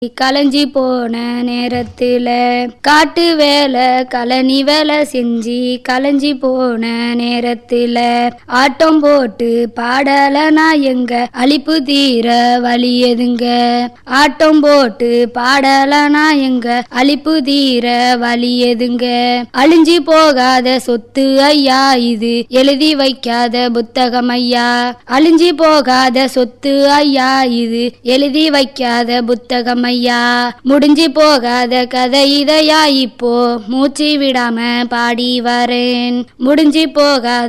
கலைஞ்சி போன நேரத்துல காட்டு வேலை கழனி வேலை செஞ்சு கலைஞ்சி போன நேரத்துல ஆட்டம் போட்டு பாடலனா எங்க அழிப்பு தீர வழி எதுங்க ஆட்டம் போட்டு பாடலனா எங்க அழிப்பு தீர வழி எதுங்க அழிஞ்சி போகாத சொத்து ஐயா இது எழுதி வைக்காத புத்தகம் ஐயா அழிஞ்சி போகாத சொத்து ஐயா இது எழுதி வைக்காத புத்தகம் ஐயா முடிஞ்சு போகாத கதை இதையா இப்போ மூச்சு விடாம பாடி வரேன் முடிஞ்சு போகாத